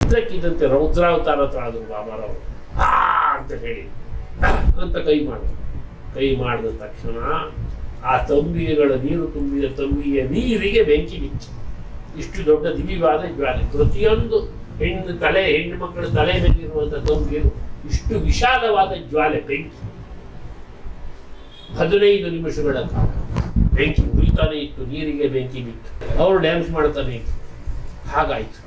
ಇದ್ದಕ್ಕಿದ್ದಂತೆ ರೌದ್ರಾವತಾರ ಹತ್ರ ಆದರು ಬಾಬಾರವರು ಆ ಅಂತ ಹೇಳಿ ಆ ಅಂತ ಕೈ ಮಾಡಿದ್ರು ಕೈ ಮಾಡಿದ ತಕ್ಷಣ ಆ ತಂಬಿಗೆಗಳ ನೀರು ತುಂಬಿದ ತಂಬಿಯ ನೀರಿಗೆ ಬೆಂಕಿ ಬಿತ್ತು ಇಷ್ಟು ದೊಡ್ಡ ದಿವ್ಯವಾದ ಜ್ವಾಲೆ ಪ್ರತಿಯೊಂದು ಹೆಣ್ಣು ತಲೆ ಹೆಣ್ಣು ಮಕ್ಕಳ ತಲೆ ಮೇಲಿರುವಂಥ ತಂಬಿಗೆರು ಇಷ್ಟು ವಿಶಾಲವಾದ ಜ್ವಾಲೆ ಬೆಂಕಿ ಹದಿನೈದು ನಿಮಿಷಗಳ ಕಾಲ ಬೆಂಕಿ ಉರಿತಾನೆ ಇತ್ತು ನೀರಿಗೆ ಬೆಂಕಿ ಬಿತ್ತು ಅವರು ಡ್ಯಾನ್ಸ್ ಮಾಡ್ತಾನೆ ಇತ್ತು ಹಾಗಾಯ್ತು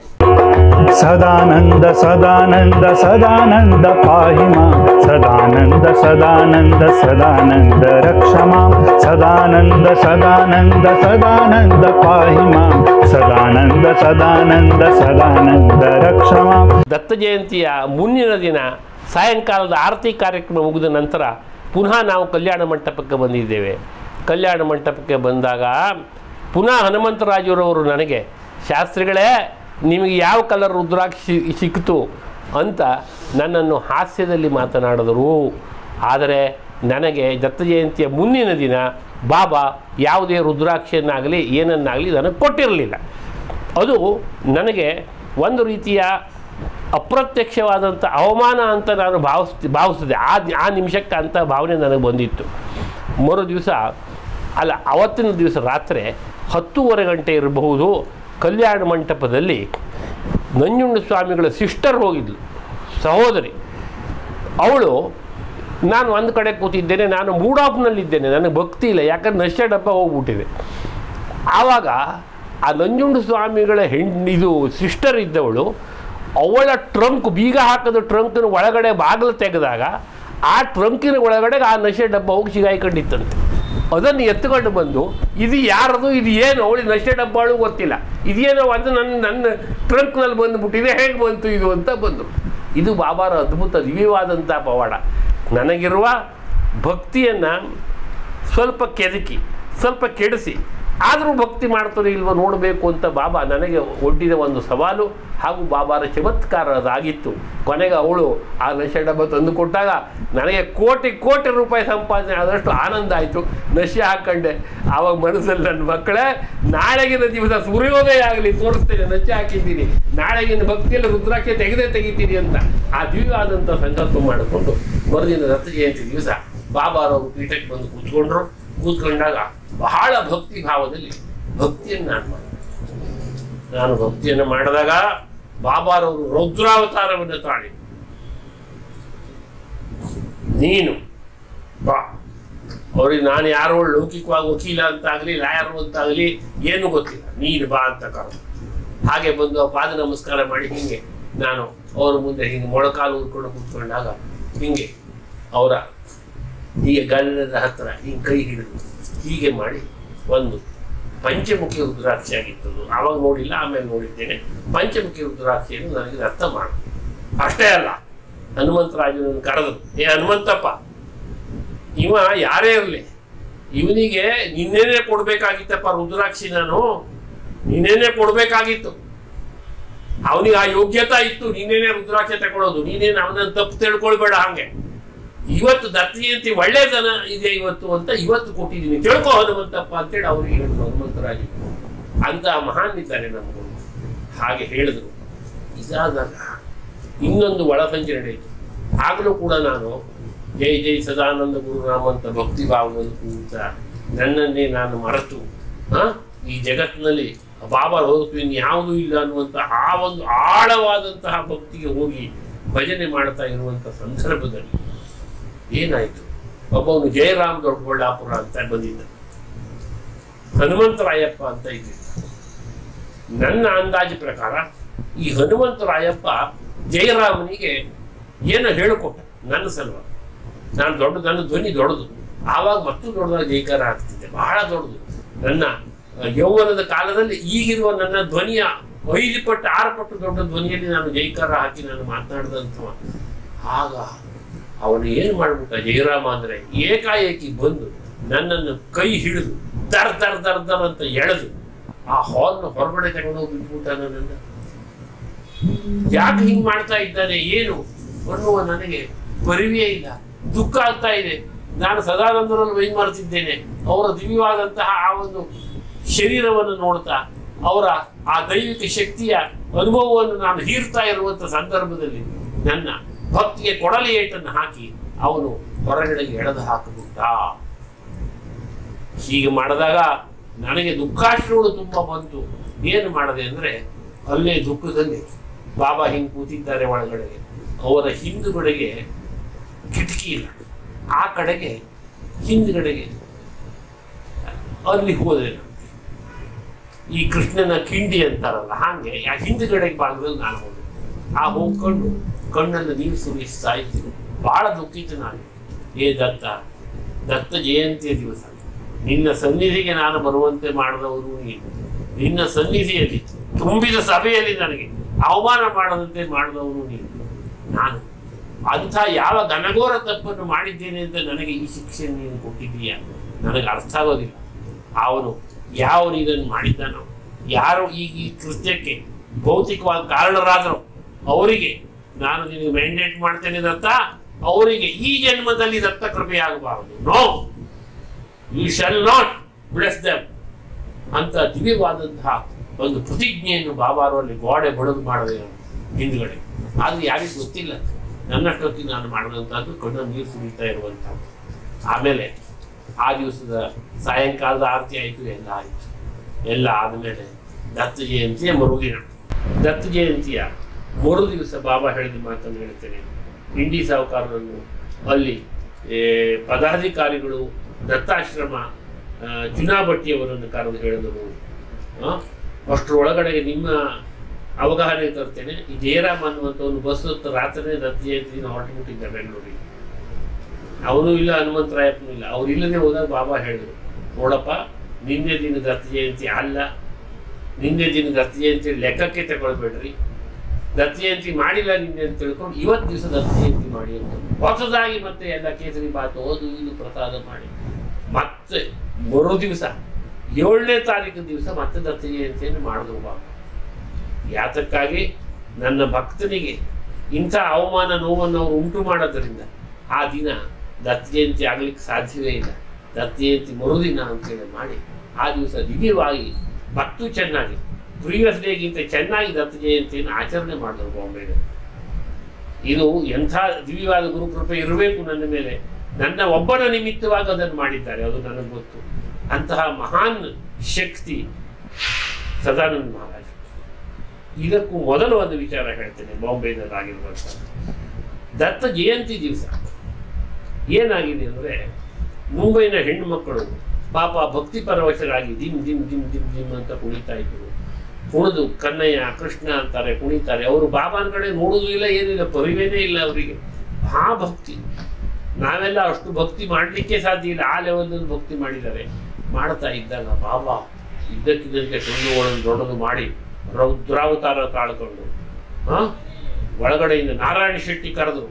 ಸದಾನಂದ ಸದಾನಂದ ಸದಾನಂದ ಪಾಹಿ ಮಾಂ ಸದಾನಂದ ಸದಾನಂದ ಸದಾನಂದ ರಕ್ಷ ಮಾಂ ಸದಾನಂದ ಸದಾನಂದ ಸದಾನಂದ ಪಾಹಿ ಮಾಂ ಸದಾನಂದ ಸದಾನಂದ ಸದಾನಂದ ರಕ್ಷ ಮಾಂ ದತ್ತ ಜಯಂತಿಯ ಮುಂದಿನ ದಿನ ಸಾಯಂಕಾಲದ ಆರತಿ ಕಾರ್ಯಕ್ರಮ ಮುಗಿದ ನಂತರ ಪುನಃ ನಾವು ಕಲ್ಯಾಣ ಮಂಟಪಕ್ಕೆ ಬಂದಿದ್ದೇವೆ ಕಲ್ಯಾಣ ಮಂಟಪಕ್ಕೆ ಬಂದಾಗ ಪುನಃ ಹನುಮಂತರಾಜರವರು ನನಗೆ ಶಾಸ್ತ್ರಿಗಳೇ ನಿಮಗೆ ಯಾವ ಕಲರ್ ರುದ್ರಾಕ್ಷಿ ಸಿಕ್ತು ಅಂತ ನನ್ನನ್ನು ಹಾಸ್ಯದಲ್ಲಿ ಮಾತನಾಡಿದರು ಆದರೆ ನನಗೆ ದತ್ತ ಜಯಂತಿಯ ಮುಂದಿನ ದಿನ ಬಾಬಾ ಯಾವುದೇ ರುದ್ರಾಕ್ಷಿಯನ್ನಾಗಲಿ ಏನನ್ನಾಗಲಿ ನನಗೆ ಕೊಟ್ಟಿರಲಿಲ್ಲ ಅದು ನನಗೆ ಒಂದು ರೀತಿಯ ಅಪ್ರತ್ಯಕ್ಷವಾದಂಥ ಅವಮಾನ ಅಂತ ನಾನು ಭಾವಿಸ್ತಿ ಭಾವಿಸಿದೆ ಆ ಆ ನಿಮಿಷಕ್ಕೆ ಅಂಥ ಭಾವನೆ ನನಗೆ ಬಂದಿತ್ತು ಮರು ದಿವಸ ಅಲ್ಲ ಅವತ್ತಿನ ದಿವಸ ರಾತ್ರಿ ಹತ್ತೂವರೆ ಗಂಟೆ ಇರಬಹುದು ಕಲ್ಯಾಣ ಮಂಟಪದಲ್ಲಿ ನಂಜುಂಡ ಸ್ವಾಮಿಗಳ ಸಿಸ್ಟರ್ ಹೋಗಿದ್ಲು ಸಹೋದರಿ ಅವಳು ನಾನು ಒಂದು ಕಡೆ ಕೂತಿದ್ದೇನೆ ನಾನು ಮೂಡ್ ಆಫ್ನಲ್ಲಿದ್ದೇನೆ ನನಗೆ ಭಕ್ತಿ ಇಲ್ಲ ಯಾಕಂದ್ರೆ ನಶೆ ಡಬ್ಬ ಹೋಗ್ಬಿಟ್ಟಿದೆ ಆವಾಗ ಆ ನಂಜುಂಡ ಸ್ವಾಮಿಗಳ ಹೆಣ್ಣು ಇದು ಸಿಸ್ಟರ್ ಇದ್ದವಳು ಅವಳ ಟ್ರಂಕ್ ಬೀಗ ಹಾಕಿದ ಟ್ರಂಕಿನ ಒಳಗಡೆ ಬಾಗಿಲು ತೆಗೆದಾಗ ಆ ಟ್ರಂಕಿನ ಒಳಗಡೆ ಆ ನಶೆ ಡಬ್ಬ ಹೋಗಿ ಸಿಗಾಯ್ಕೊಂಡಿತ್ತಂತೆ ಅದನ್ನು ಎತ್ಕೊಂಡು ಬಂದು ಇದು ಯಾರದು ಇದು ಏನು ಅವಳಿಗೆ ನಶೆ ಡಬ್ಬಗಳು ಗೊತ್ತಿಲ್ಲ ಇದೇನೋ ಅದು ನನ್ನ ನನ್ನ ಟ್ರಂಕ್ನಲ್ಲಿ ಬಂದುಬಿಟ್ಟಿದೆ ಹೇಗೆ ಬಂತು ಇದು ಅಂತ ಬಂದರು ಇದು ಬಾಬಾರ ಅದ್ಭುತ ದಿವ್ಯವಾದಂಥ ಪವಾಡ ನನಗಿರುವ ಭಕ್ತಿಯನ್ನು ಸ್ವಲ್ಪ ಕೆದಕಿ ಸ್ವಲ್ಪ ಕೆಡಿಸಿ ಆದರೂ ಭಕ್ತಿ ಮಾಡ್ತಾರೆ ಇಲ್ವೋ ನೋಡಬೇಕು ಅಂತ ಬಾಬಾ ನನಗೆ ಒಡ್ಡಿದ ಒಂದು ಸವಾಲು ಹಾಗೂ ಬಾಬಾರ ಚಮತ್ಕಾರ ಅದಾಗಿತ್ತು ಕೊನೆಗೆ ಅವಳು ಆ ನಶೆ ಡಬ್ಬ ತಂದು ಕೊಟ್ಟಾಗ ನನಗೆ ಕೋಟಿ ಕೋಟಿ ರೂಪಾಯಿ ಸಂಪಾದನೆ ಆದಷ್ಟು ಆನಂದ ಆಯಿತು ನಶೆ ಹಾಕ್ಕೊಂಡೆ ಆವಾಗ ಮನಸ್ಸಲ್ಲಿ ನನ್ನ ಮಕ್ಕಳೇ ನಾಳೆಗಿನ ದಿವಸ ಸೂರ್ಯೋದಯ ಆಗಲಿ ತೋರಿಸ್ತೇನೆ ನಶೆ ಹಾಕಿದ್ದೀನಿ ನಾಳೆಗಿನ ಭಕ್ತಿಯಲ್ಲಿ ರುದ್ರಾಕ್ಷಿ ತೆಗೆದೇ ತೆಗಿತೀನಿ ಅಂತ ಆ ದಿವ್ಯವಾದಂಥ ಸಂಕಲ್ಪ ಮಾಡಿಕೊಂಡು ಮರುದಿನ ದತ್ತ ಜಯಂತಿ ದಿವಸ ಬಾಬಾರವರು ಪೀಠಕ್ಕೆ ಬಂದು ಕೂತ್ಕೊಂಡ್ರು ಕೂತ್ಕೊಂಡಾಗ ಬಹಳ ಭಕ್ತಿ ಭಾವದಲ್ಲಿ ಭಕ್ತಿಯನ್ನು ನಾನು ಮಾಡಿದೆ ನಾನು ಭಕ್ತಿಯನ್ನು ಮಾಡಿದಾಗ ಬಾಬಾರವರು ರೌದ್ರಾವತಾರವನ್ನು ತಾಳಿ ನೀನು ಬಾ ಅವ್ರಿಗೆ ನಾನು ಯಾರೋ ಲೌಕಿಕವಾಗಿ ವಕೀಲ ಅಂತಾಗಲಿ ಲಾಯರು ಅಂತಾಗಲಿ ಏನು ಗೊತ್ತಿಲ್ಲ ನೀನು ಬಾ ಅಂತ ಕರೆದು ಹಾಗೆ ಬಂದು ಆ ಪಾದ ನಮಸ್ಕಾರ ಮಾಡಿ ಹಿಂಗೆ ನಾನು ಅವ್ರ ಮುಂದೆ ಹಿಂಗೆ ಮೊಳಕಾಲು ಉಳ್ಕೊಂಡು ಕೂತ್ಕೊಂಡಾಗ ಹಿಂಗೆ ಅವರ ಹೀಗೆ ಗಲ್ಲದ ಹತ್ರ ಹಿಂಗೆ ಕೈ ಹಿಡಿದು ಹೀಗೆ ಮಾಡಿ ಒಂದು ಪಂಚಮುಖಿ ರುದ್ರಾಕ್ಷಿ ಆಗಿತ್ತು ಆವಾಗ ನೋಡಿಲ್ಲ ಆಮೇಲೆ ನೋಡಿದ್ದೇನೆ ಪಂಚಮುಖಿ ರುದ್ರಾಕ್ಷಿಯನ್ನು ನನಗೆ ಅರ್ಥ ಮಾಡು ಅಷ್ಟೇ ಅಲ್ಲ ಹನುಮಂತರಾಜನನ್ನು ಕರೆದು ಏ ಹನುಮಂತಪ್ಪ ಇವ ಯಾರೇ ಇರಲಿ ಇವನಿಗೆ ನಿನ್ನೇನೆ ಕೊಡ್ಬೇಕಾಗಿತ್ತಪ್ಪ ರುದ್ರಾಕ್ಷಿ ನಾನು ನಿನ್ನೇನೆ ಕೊಡ್ಬೇಕಾಗಿತ್ತು ಅವನಿಗೆ ಆ ಯೋಗ್ಯತಾ ಇತ್ತು ನೀನೇನೆ ರುದ್ರಾಕ್ಷಿ ತಗೊಳ್ಳೋದು ನೀನೇನು ಅವನನ್ನು ತಪ್ಪು ತಿಳ್ಕೊಳ್ಬೇಡ ಹಂಗೆ ಇವತ್ತು ದತ್ತ ಜಯಂತಿ ಒಳ್ಳೆದನ ಇದೆ ಇವತ್ತು ಅಂತ ಇವತ್ತು ಕೊಟ್ಟಿದ್ದೀನಿ ತಿಳ್ಕೊ ಹನುಮಂತಪ್ಪ ಅಂತೇಳಿ ಅವ್ರಿಗೆ ಹೇಳಿದ್ರು ಹನುಮಂತರಾಜು ಅಂತ ಮಹಾನ್ ಇದ್ದಾರೆ ನಮ್ಮ ಗುರು ಹಾಗೆ ಹೇಳಿದ್ರು ಇದಾದಾಗ ಇನ್ನೊಂದು ಒಳಸಂಚೆ ನಡೆಯಿತು ಆಗಲೂ ಕೂಡ ನಾನು ಜೈ ಜೈ ಸದಾನಂದ ಗುರುರಾಮ ಅಂತ ಭಕ್ತಿ ಭಾವದಲ್ಲಿ ಕೂತ ನನ್ನನ್ನೇ ನಾನು ಮರೆತು ಆ, ಈ ಜಗತ್ತಿನಲ್ಲಿ ಬಾಬಾ ಹೊರತು ಇನ್ನು ಯಾವುದೂ ಇಲ್ಲ ಅನ್ನುವಂಥ ಆ ಒಂದು ಆಳವಾದಂತಹ ಭಕ್ತಿಗೆ ಹೋಗಿ ಭಜನೆ ಮಾಡ್ತಾ ಇರುವಂಥ ಸಂದರ್ಭದಲ್ಲಿ ಏನಾಯ್ತು ಒಬ್ಬವನು ಜಯರಾಮ್ ದೊಡ್ಡಬಳ್ಳಾಪುರ ಅಂತ ಬಂದಿದ್ದ ಹನುಮಂತರಾಯಪ್ಪ ಅಂತ ಇದ್ದಿದ್ದ ನನ್ನ ಅಂದಾಜು ಪ್ರಕಾರ ಈ ಹನುಮಂತರಾಯಪ್ಪ ಜಯರಾಮನಿಗೆ ಏನೋ ಹೇಳಿಕೊಟ್ಟ ನನ್ನ ಸಲುವಾಗಿ ನಾನು ದೊಡ್ಡ ನನ್ನ ಧ್ವನಿ ದೊಡ್ಡದು ಆವಾಗ ಮತ್ತು ದೊಡ್ಡದಾಗಿ ಜೈಕಾರ ಆಗ್ತಿದ್ದೆ ಬಹಳ ದೊಡ್ಡದು ನನ್ನ ಯೌವನದ ಕಾಲದಲ್ಲಿ ಈಗಿರುವ ನನ್ನ ಧ್ವನಿಯ ಐದು ಪಟ್ಟು ಆರು ಪಟ್ಟು ದೊಡ್ಡ ಧ್ವನಿಯಲ್ಲಿ ನಾನು ಜೈಕಾರ ಹಾಕಿ ನಾನು ಮಾತನಾಡಿದಂಥವ ಆಗ ಅವನು ಏನು ಮಾಡ್ಬಿಟ್ಟ ಜಯರಾಮ ಅಂದ್ರೆ ಏಕಾಏಕಿ ಬಂದು ನನ್ನನ್ನು ಕೈ ಹಿಡಿದು ದರ್ ದರ್ ದರ್ ದರ್ ಅಂತ ಎಳೆದು ಆ ಹಾಲ್ನ ಹೊರಗಡೆ ತಗೊಂಡೋಗಿ ಬಿಟ್ಬಿಟ್ಟ ನನ್ನನ್ನು ಯಾಕೆ ಹಿಂಗ್ ಮಾಡ್ತಾ ಇದ್ದಾನೆ ಏನು ಅನ್ನುವ ನನಗೆ ಪರಿವೆಯೇ ಇಲ್ಲ ದುಃಖ ಆಗ್ತಾ ಇದೆ ನಾನು ಸದಾನಂದರಲ್ಲಿ ವೈ ಮಾಡ್ತಿದ್ದೇನೆ ಅವರ ದಿವ್ಯವಾದಂತಹ ಆ ಒಂದು ಶರೀರವನ್ನು ನೋಡ್ತಾ ಅವರ ಆ ದೈವಿಕ ಶಕ್ತಿಯ ಅನುಭವವನ್ನು ನಾನು ಹೀರ್ತಾ ಇರುವಂತ ಸಂದರ್ಭದಲ್ಲಿ ನನ್ನ ಭಕ್ತಿಗೆ ಕೊಡಲಿ ಏಟನ್ನು ಹಾಕಿ ಅವನು ಹೊರಗಡೆಗೆ ಎಳೆದು ಹಾಕಿಬಿಟ್ಟ ಹೀಗೆ ಮಾಡಿದಾಗ ನನಗೆ ದುಃಖಾಶ್ರುಗಳು ತುಂಬ ಬಂತು ಏನು ಮಾಡದೆ ಅಂದ್ರೆ ಅಲ್ಲೇ ದುಃಖದಲ್ಲಿ ಬಾಬಾ ಹಿಂಗೆ ಕೂತಿದ್ದಾರೆ ಒಳಗಡೆ ಅವರ ಹಿಂದುಗಡೆಗೆ ಕಿಟಕಿ ಇಲ್ಲ ಆ ಕಡೆಗೆ ಹಿಂದ್ಗಡೆಗೆ ಅಲ್ಲಿ ಹೋದೆ ನಾನು. ಈ ಕೃಷ್ಣನ ಕಿಂಡಿ ಅಂತಾರಲ್ಲ ಹಾಗೆ ಆ ಹಿಂದ್ಗಡೆ ಭಾಗದಲ್ಲಿ ನಾನು ಹೋದೆ ಆ ಹೋಗ್ಕೊಂಡು ಕಣ್ಣಲ್ಲಿ ನೀರು ಸುರಿಸ್ತಾ ಇದ್ದೀನಿ ಬಹಳ ದುಃಖಿತ ನಾನು ಏ ದತ್ತ ದತ್ತ ಜಯಂತಿಯ ದಿವಸ ನಿನ್ನ ಸನ್ನಿಧಿಗೆ ನಾನು ಬರುವಂತೆ ಮಾಡಿದವರು ನೀನು ನಿನ್ನ ಸನ್ನಿಧಿಯಲ್ಲಿ ತುಂಬಿದ ಸಭೆಯಲ್ಲಿ ನನಗೆ ಅವಮಾನ ಮಾಡದಂತೆ ಮಾಡಿದವನು ನೀನು ನಾನು ಅಂಥ ಯಾವ ಘನಘೋರ ತಪ್ಪನ್ನು ಮಾಡಿದ್ದೇನೆ ಅಂತ ನನಗೆ ಈ ಶಿಕ್ಷೆ ನೀನು ಕೊಟ್ಟಿದ್ದೀಯ ನನಗೆ ಅರ್ಥ ಆಗೋದಿಲ್ಲ ಅವನು ಯಾವನು ಇದನ್ನು ಮಾಡಿದ್ದಾನೋ ಯಾರು ಈ ಈ ಕೃತ್ಯಕ್ಕೆ ಭೌತಿಕವಾದ ಕಾರಣರಾದರು ಅವರಿಗೆ ನಾನು ನಿನಗೆ ಮ್ಯಾಂಡೇಟ್ ಮಾಡ್ತೇನೆ ದತ್ತ ಅವರಿಗೆ ಈ ಜನ್ಮದಲ್ಲಿ ದತ್ತ ಕೃಪೆಯಾಗಬಾರದು no you shall not bless them ಅಂತ ದಿವ್ಯವಾದಂತಹ ಒಂದು ಪ್ರತಿಜ್ಞೆಯನ್ನು ಬಾಬಾರಲ್ಲಿ ಗೋಡೆ ಬಡದು ಮಾಡದೆ ಹಿಂದ್ಗಡೆ ಅದು ಯಾರಿಗೂ ಗೊತ್ತಿಲ್ಲ ನನ್ನಷ್ಟೊತ್ತಿಗೆ ನಾನು ಮಾಡಿದಂಥದ್ದು ಕಣ್ಣು ನೀರು ಸುರಿತಾ ಇರುವಂಥದ್ದು ಆಮೇಲೆ ಆ ದಿವಸದ ಸಾಯಂಕಾಲದ ಆರತಿ ಆಯಿತು ಎಲ್ಲ ಆಯಿತು ಎಲ್ಲ ಆದಮೇಲೆ ದತ್ತ ಜಯಂತಿಯ ಮರುದಿನ ದತ್ತ ಜಯಂತಿಯ ಮರು ದಿವಸ ಬಾಬಾ ಹೇಳಿದ ಮಾತನ್ನು ಹೇಳ್ತೇನೆ ಇಂಡಿ ಸಾಹುಕಾರರನ್ನು ಅಲ್ಲಿ ಏ, ಪದಾಧಿಕಾರಿಗಳು ದತ್ತಾಶ್ರಮ ಆ, ಚುನಾಭಟ್ಟಿಯವರನ್ನು ಕರೆದು ಹೇಳಿದರು ಆ, ಅಷ್ಟರೊಳಗಡೆ ನಿಮ್ಮ ಅವಗಾಹನೆ ತರ್ತೇನೆ ಈ ಜಯರಾಮ್ ಅನ್ನುವಂಥವನು ಬಸ್ ಹೊತ್ತು ರಾತ್ರಿ ದತ್ತ ಜಯಂತಿನ ಹೊರಟುಬಿಟ್ಟಿದ್ದ ಬೆಂಗಳೂರಿಗೆ ಅವನು ಇಲ್ಲ ಹನುಮಂತರಾಯಪ್ಪನೂ ಇಲ್ಲ ಅವ್ರು ಇಲ್ಲದೆ ಹೋದಾಗ ಬಾಬಾ ಹೇಳಿದ್ರು ನೋಡಪ್ಪ ನಿನ್ನೆ ದಿನ ದತ್ತ ಜಯಂತಿ ಅಲ್ಲ ನಿನ್ನೆ ದಿನ ದತ್ತ ಜಯಂತಿ ಲೆಕ್ಕಕ್ಕೆ ತಗೊಳ್ಬೇಡ್ರಿ ದತ್ತ ಜಯಂತಿ ಮಾಡಿಲ್ಲ ನಿನ್ನೆ ಅಂತ ತಿಳ್ಕೊಂಡು ಇವತ್ತು ದಿವಸ ದತ್ತ ಜಯಂತಿ ಮಾಡಿ ಅಂತ ಹೊಸದಾಗಿ ಮತ್ತೆ ಎಲ್ಲ ಕೇಸರಿ ಬಾತು ಓದು ಇದು ಪ್ರಸಾದ ಮಾಡಿ ಮತ್ತೆ ಮರು ದಿವಸ ಏಳನೇ ತಾರೀಕು ದಿವಸ ಮತ್ತೆ ದತ್ತ ಜಯಂತಿಯನ್ನು ಮಾಡಿದ್ರು ಬಾಬಾ ಯಾತಕ್ಕಾಗಿ ನನ್ನ ಭಕ್ತನಿಗೆ ಇಂಥ ಅವಮಾನ ನೋವನ್ನು ಅವರು ಉಂಟು ಮಾಡೋದ್ರಿಂದ ಆ ದಿನ ದತ್ತ ಜಯಂತಿ ಆಗ್ಲಿಕ್ಕೆ ಸಾಧ್ಯವೇ ಇಲ್ಲ ದತ್ತ ಜಯಂತಿ ಮರುದಿನ ಅಂತೇಳಿ ಮಾಡಿ ಆ ದಿವಸ ದಿವ್ಯವಾಗಿ ಮತ್ತು ಚೆನ್ನಾಗಿ ಪ್ರೀವಿಯಸ್ ಡೇಗಿಂತ ಚೆನ್ನಾಗಿ ದತ್ತ ಜಯಂತಿಯನ್ನು ಆಚರಣೆ ಮಾಡಿದ್ರು ಬಾಂಬೆಗೆ ಇದು ಎಂಥ ದಿವ್ಯವಾದ ಗುರುಕೃಪೆ ಇರಬೇಕು ನನ್ನ ಮೇಲೆ ನನ್ನ ಒಬ್ಬನ ನಿಮಿತ್ತವಾಗಿ ಅದನ್ನು ಮಾಡಿದ್ದಾರೆ ಅದು ನನಗೆ ಗೊತ್ತು ಅಂತಹ ಮಹಾನ್ ಶಕ್ತಿ ಸದಾನಂದ ಮಹಾರಾಜ ಇದಕ್ಕೂ ಮೊದಲು ಒಂದು ವಿಚಾರ ಹೇಳ್ತೇನೆ ಬಾಂಬೆನಲ್ಲಾಗಿರುವಂಥದ್ದು ದತ್ತ ಜಯಂತಿ ದಿವಸ ಏನಾಗಿದೆ ಅಂದರೆ ಮುಂಬೈನ ಹೆಣ್ಣು ಮಕ್ಕಳು ಪಾಪ ಭಕ್ತಿ ಪರವಶರಾಗಿ ದಿಮ್ ದಿಮ್ ದಿಮ್ ದಿಮ್ ದಿಮ್ ಅಂತ ಕುಣಿತಾ ಇದ್ರು ಕುಣಿದು ಕನ್ನಯ್ಯ ಕೃಷ್ಣ ಅಂತಾರೆ ಕುಣಿತಾರೆ ಅವರು ಬಾಬಾನ ಕಡೆ ನೋಡೋದು ಇಲ್ಲ ಏನಿಲ್ಲ ಪರಿವೇನೇ ಇಲ್ಲ ಅವರಿಗೆ ಆ ಭಕ್ತಿ ನಾವೆಲ್ಲ ಅಷ್ಟು ಭಕ್ತಿ ಮಾಡಲಿಕ್ಕೆ ಸಾಧ್ಯ ಇಲ್ಲ ಆ ಲೆವೆಲ್ನಲ್ಲಿ ಭಕ್ತಿ ಮಾಡಿದ್ದಾರೆ ಮಾಡ್ತಾ ಇದ್ದಾಗ ಬಾಬಾ ಇದ್ದಕ್ಕಿದ್ದಂತೆ ಕಣ್ಣುಗಳನ್ನು ದೊಡ್ಡದು ಮಾಡಿ ರೌದ್ರಾವತಾರ ತಾಳ್ಕೊಂಡು ಹಾ ಒಳಗಡೆಯಿಂದ ನಾರಾಯಣ ಶೆಟ್ಟಿ ಕರೆದ್ರು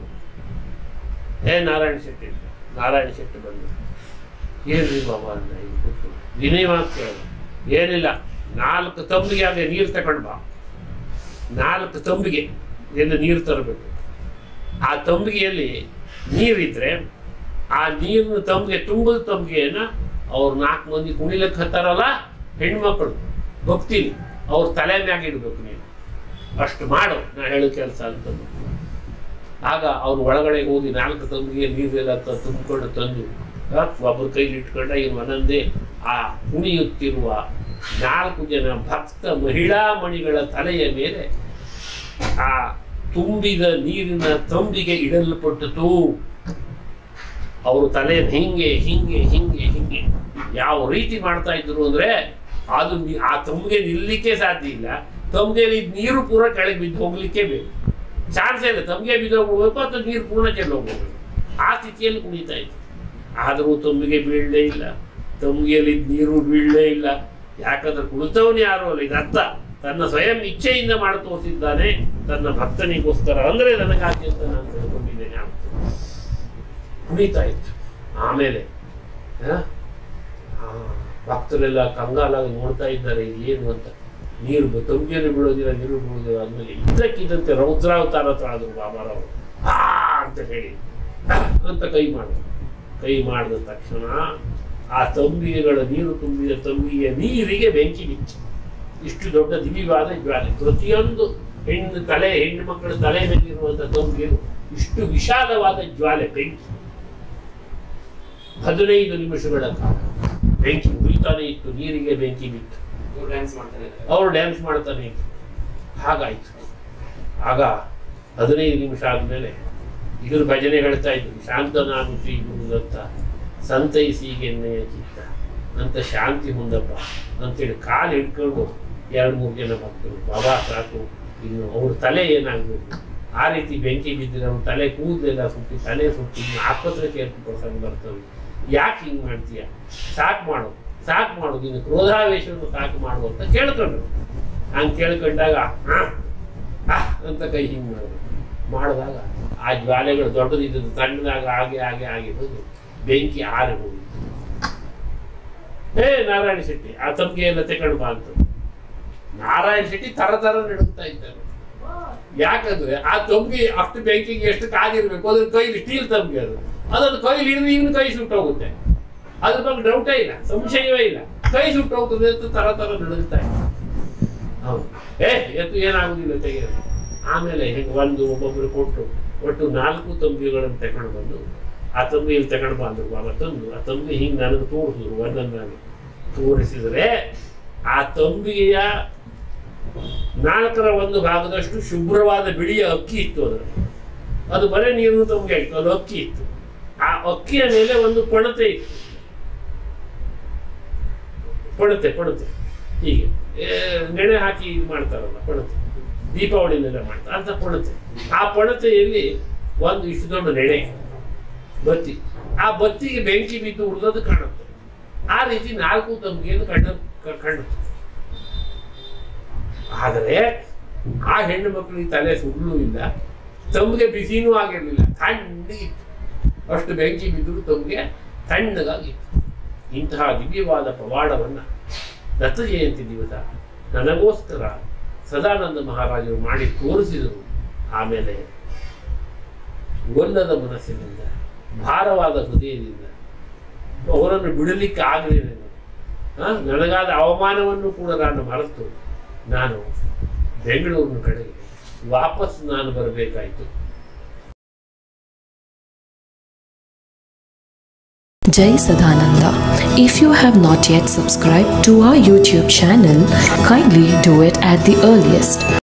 ಏ ನಾರಾಯಣ ಶೆಟ್ಟಿ ನಾರಾಯಣ ಶೆಟ್ಟಿ ಬಂದು ಏನ್ರಿ ಬಾಬಾ ಅಂದ ಹಿಂಗ್ ಕೂತು ವಿನಯವಾಗಿ ಕೇಳಿದ್ರು ಏನಿಲ್ಲ ನಾಲ್ಕು ತಂಬಿಗೆ ಅದೇ ನೀರು ತಗೊಂಡು ಬಾ ನಾಲ್ಕು ತಂಬಿಗೆ ಎಂದು ನೀರು ತರಬೇಕು ಆ ತಂಬಿಗೆಯಲ್ಲಿ ನೀರಿದ್ರೆ ಆ ನೀರಿನ ತಂಬಿಗೆ ತುಂಬಿದ ತಂಬಿಗೆಯನ್ನ ಅವ್ರು ನಾಲ್ಕು ಮಂದಿ ಕುಣಿಲಕ್ಕೆ ಹತ್ತಾರಲ್ಲ ಹೆಣ್ಮಕ್ಳು ಭಕ್ತಿಲಿ ಅವ್ರ ತಲೆ ಮ್ಯಾಗ ಇಡ್ಬೇಕು ನೀನು ಅಷ್ಟು ಮಾಡು ನಾ ಹೇಳೋ ಕೆಲಸ ಅಂತಂದು ಆಗ ಅವ್ರು ಒಳಗಡೆ ಹೋಗಿ ನಾಲ್ಕು ತಂಬಿಗೆ ನೀರೆಲ್ಲ ತ- ತುಂಬಿಕೊಂಡು ತಂದು ಆ, ಒಬ್ಬರ ಕೈಲಿ ಇಟ್ಕೊಂಡ ಇನ್ನು ಒಂದೊಂದೇ ಆ ಕುಣಿಯುತ್ತಿರುವ ನಾಲ್ಕು ಜನ ಭಕ್ತ ಮಹಿಳಾ ಮಣಿಗಳ ತಲೆಯ ಮೇಲೆ ಆ ತುಂಬಿದ ನೀರಿನ ತಂಬಿಗೆ ಇಡಲ್ಪಟ್ಟಿತು ಅವರು ತಲೆ ಹಿಂಗೆ ಹಿಂಗೆ ಹಿಂಗೆ ಹಿಂಗೆ ಯಾವ ರೀತಿ ಮಾಡ್ತಾ ಇದ್ರು ಅಂದ್ರೆ ಅದು ನಿ- ಆ ತಂಬಿಗೆ ನಿಲ್ಲಲಿಕ್ಕೆ ಸಾಧ್ಯ ಇಲ್ಲ ತಂಬಿಗೆಯಲ್ಲಿ ನೀರು ಪೂರ ಕೆಳಗೆ ಬಿದ್ದು ಹೋಗ್ಲಿಕ್ಕೆ ಬೇಕು ಚಾನ್ಸ್ ಇಲ್ಲ ತಂಬಿಗೆ ಬಿದ್ದು ಹೋಗ್ಬೇಕು ಅಥವಾ ನೀರು ಪೂರ್ಣ ಚೆಲ್ಲಿ ಹೋಗ್ಬೇಕು ಆ ಸ್ಥಿತಿಯಲ್ಲಿ ಕುಣಿತಾ ಇತ್ತು ಆದರೂ ತಂಬಿಗೆ ಬೀಳಲೇ ಇಲ್ಲ ತಂಬಿಗೆಯಲ್ಲಿ ನೀರು ಬೀಳಲೇ ಇಲ್ಲ ಯಾಕಂದ್ರೆ ಕುಳಿತವನು ಯಾರು ಅಲ್ಲ ಇದರ್ಥ ತನ್ನ ಸ್ವಯಂ ಇಚ್ಛೆಯಿಂದ ಮಾಡಿ ತೋರಿಸಿದ್ದಾನೆ ತನ್ನ ಭಕ್ತನಿಗೋಸ್ಕರ ಅಂದ್ರೆ ನನಗಾಗಿ ಅಂತ ನಾನು ತಿಳ್ಕೊಂಡಿದ್ದೇನೆ ಅಂತ ಕುಣಿತಾ ಇತ್ತು ಆಮೇಲೆ ಆ, ಆ, ಭಕ್ತರೆಲ್ಲ ಕಂಗಾಲಾಗಿ ನೋಡ್ತಾ ಇದ್ದಾರೆ ಏನು ಅಂತ ನೀರು ಬ- ತಂಬಿಯನ್ನು ಬೀಳೋದಿಲ್ಲ ನೀರು ಬೀಳೋದಿಲ್ಲ ಆದ್ಮೇಲೆ ಇದ್ದಕ್ಕಿದ್ದಂತೆ ರೌದ್ರಾವತಾರ ತಾಳಿದ್ರು ಬಾಬಾರವರು ಆ ಅಂತ ಹೇಳಿ ಆ ಅಂತ ಕೈ ಮಾಡಿದ್ರು ಕೈ ಮಾಡಿದ ತಕ್ಷಣ ಆ ತಂಬಿಗೆಗಳ ನೀರು ತುಂಬಿದ ತಂಬಿಗೆಯ ನೀರಿಗೆ ಬೆಂಕಿ ಬಿತ್ತು ಇಷ್ಟು ದೊಡ್ಡ ದಿವ್ಯವಾದ ಜ್ವಾಲೆ ಪ್ರತಿಯೊಂದು ಹೆಣ್ಣು ತಲೆ ಹೆಣ್ಣು ಮಕ್ಕಳ ತಲೆ ಮೇಲಿರುವಂಥ ತಂಗಿರು ಇಷ್ಟು ವಿಶಾಲವಾದ ಜ್ವಾಲೆ ಬೆಂಕಿ ಹದಿನೈದು ನಿಮಿಷಗಳ ಕಾಲ ಬೆಂಕಿ ಉರಿತಾನೆ ಇತ್ತು ನೀರಿಗೆ ಬೆಂಕಿ ಬಿತ್ತು ಡ್ಯಾನ್ಸ್ ಮಾಡ್ತಾರೆ ಅವರು ಡ್ಯಾನ್ಸ್ ಮಾಡ್ತಾನೆ ಇದ್ರು ಹಾಗಾಯ್ತು ಆಗ ಹದಿನೈದು ನಿಮಿಷ ಆದಮೇಲೆ ಇದ್ರ ಭಜನೆ ಹೇಳ್ತಾ ಇದ್ರು ಶಾಂತನಾನು ಶ್ರೀ ಗುರುದತ್ತ ಸಂತೈಸಿಗೆನ್ನೆಯ ಚಿತ್ತ ಅಂತ ಶಾಂತಿ ಹೊಂದಪ್ಪ ಅಂತೇಳಿ ಕಾಲು ಹಿಡ್ಕೊಂಡು ಎರಡು ಮೂರು ಜನ ಭಕ್ತರು ಬಾಬಾ ಸಾಕು ಇನ್ನು ಅವ್ರ ತಲೆ ಏನಾಗಬೇಕು ಆ ರೀತಿ ಬೆಂಕಿ ಬಿದ್ದರೆ ಅವ್ರ ತಲೆ ಕೂದಲೆಲ್ಲ ಸುತ್ತಿ ತಲೆ ಸುತ್ತಿ ಇನ್ನು ಆಸ್ಪತ್ರೆ ಸೇರ್ತು ಪ್ರಸಂಗ ಬರ್ತವೆ ಯಾಕೆ ಹಿಂಗೆ ಮಾಡ್ತೀಯ ಸಾಕು ಮಾಡು ಸಾಕು ಮಾಡು ನೀನು ಕ್ರೋಧಾವೇಶವನ್ನು ಸಾಕು ಮಾಡು ಅಂತ ಕೇಳ್ಕೊಂಡ್ರು ಹಂಗೆ ಕೇಳ್ಕೊಂಡಾಗ "ಆ, ಆ" ಅಂತ ಕೈ ಹಿಂಗೆ ಮಾಡಿದ್ರು ಮಾಡಿದಾಗ ಆ ಜ್ವಾಲೆಗಳು ದೊಡ್ಡದಿದ್ದದ್ದು ಸಣ್ಣದಾಗ ಹಾಗೆ ಹಾಗೆ ಹಾಗೆ ಹೋಗಿ ಬೆಂಕಿ ಆರಿ ಹೋಗಿತ್ತು ಏ ನಾರಾಯಣ ಶೆಟ್ಟಿ ಆ ತಮ್ಗೆ ಎಲ್ಲ ತಗೊಂಡು ಬಾ ಅಂತ ನಾರಾಯಣ ಶೆಟ್ಟಿ ತರ ತರ ನಡುತ್ತಾ ಇದ್ದಾರೆ ಯಾಕಂದ್ರೆ ಆ ತಂಬಿಗೆ ಅಷ್ಟು ಬೆಂಕಿಗೆ ಎಷ್ಟು ಕಾದಿರ್ಬೇಕು ಅದ್ರ ಕೈಲಿ ಸ್ಟೀಲ್ ತಂಬಿಗೆ ಅದು ಅದನ್ನು ಕೈಲಿ ಹಿಡಿದು ಇವನು ಕೈ ಸುಟ್ಟೋಗುತ್ತೆ ಅದ್ರ ಬಗ್ಗೆ ಡೌಟೇ ಇಲ್ಲ ಸಂಶಯವೇ ಇಲ್ಲ ಕೈ ಸುಟ್ಟೋಗ್ತದೆ ಅಂತ ತರ ತರ ನಡುತ್ತಾ ಇದೆ ಹೌದು ಏ ಎತ್ತು ಏನಾಗುದಿಲ್ಲ ತೆಗೆಯೋದು ಆಮೇಲೆ ಹಿಂಗೆ ಒಂದು ಒಬ್ಬೊಬ್ಬರು ಕೊಟ್ಟು ಒಟ್ಟು ನಾಲ್ಕು ತಂಬಿಗಳನ್ನು ತಗೊಂಡು ಬಂದು ಆ ತಂಬಿಯಲ್ಲಿ ತಗೊಂಡು ಬಂದ್ರು ಬಾಬಾ ತಂದು ಆ ತಂಬಿ ಹಿಂಗೆ ನನಗೆ ತೋರಿಸಿದ್ರು ಒಂದೊಂದಾಗಿ ತೋರಿಸಿದ್ರೆ ಆ ತಂಬಿಗೆಯ ನಾಲ್ಕರ ಒಂದು ಭಾಗದಷ್ಟು ಶುಭ್ರವಾದ ಬಿಳಿಯ ಅಕ್ಕಿ ಇತ್ತು ಅದರಲ್ಲಿ ಅದು ಬರೀ ನೀರಿನ ತಂಬಿಗೆ ಆಯಿತು ಅದು ಅಕ್ಕಿ ಇತ್ತು ಆ ಅಕ್ಕಿಯ ಮೇಲೆ ಒಂದು ಪಣತೆ ಇತ್ತು ಪಣತೆ ಪಣತೆ ಹೀಗೆ ಏ, ನೆನೆ ಹಾಕಿ ಇದು ಮಾಡ್ತಾರಲ್ಲ ಪಣತೆ ದೀಪಾವಳಿನೆಲ್ಲ ಮಾಡ್ತಾರೆ ಅಂತ ಪಣತೆ ಆ ಪಣತೆಯಲ್ಲಿ ಒಂದು ಇಷ್ಟು ದೊಡ್ಡ ನೆನೆ ಬತ್ತಿ ಆ ಬತ್ತಿಗೆ ಬೆಂಕಿ ಬಿದ್ದು ಉಳಿದದ್ದು ಕಾಣುತ್ತೆ ಆ ರೀತಿ ನಾಲ್ಕು ತಂಬಿಗೆಯನ್ನು ಕಂಡ ಕ- ಕಾಣುತ್ತೆ ಆದರೆ ಆ ಹೆಣ್ಣು ಮಕ್ಕಳಿಗೆ ತಲೆ ಸುಳ್ಳು ಇಲ್ಲ ತಂಬಿಗೆ ಬಿಸಿನೂ ಆಗಿರಲಿಲ್ಲ ತಣ್ಣಗಿತ್ತು ಅಷ್ಟು ಬೆಂಕಿ ಬಿದ್ದರೂ ತಂಬಿಗೆ ತಣ್ಣಗಾಗಿತ್ತು ಇಂತಹ ದಿವ್ಯವಾದ ಪವಾಡವನ್ನು ದತ್ತ ಜಯಂತಿ ದಿವಸ ನನಗೋಸ್ಕರ ಸದಾನಂದ ಮಹಾರಾಜರು ಮಾಡಿ ತೋರಿಸಿದರು ಆಮೇಲೆ ಒಲ್ಲದ ಮನಸ್ಸಿನಿಂದ ಭಾರವಾದ ಹೃದಯದಿಂದ ಅವರನ್ನು ಬಿಡಲಿಕ್ಕೆ ಆಗಲಿಲ್ಲ ನನಗಾದ ಅವಮಾನವನ್ನು ಕೂಡ ನಾನು ಮರೆತು ನಾನು ಬೆಂಗಳೂರಿನ ಕಡೆಗೆ ವಾಪಸ್ ನಾನು ಬರಬೇಕಾಯಿತು Jai Sadananda. If you have not yet subscribed to our YouTube channel, kindly do it at the earliest.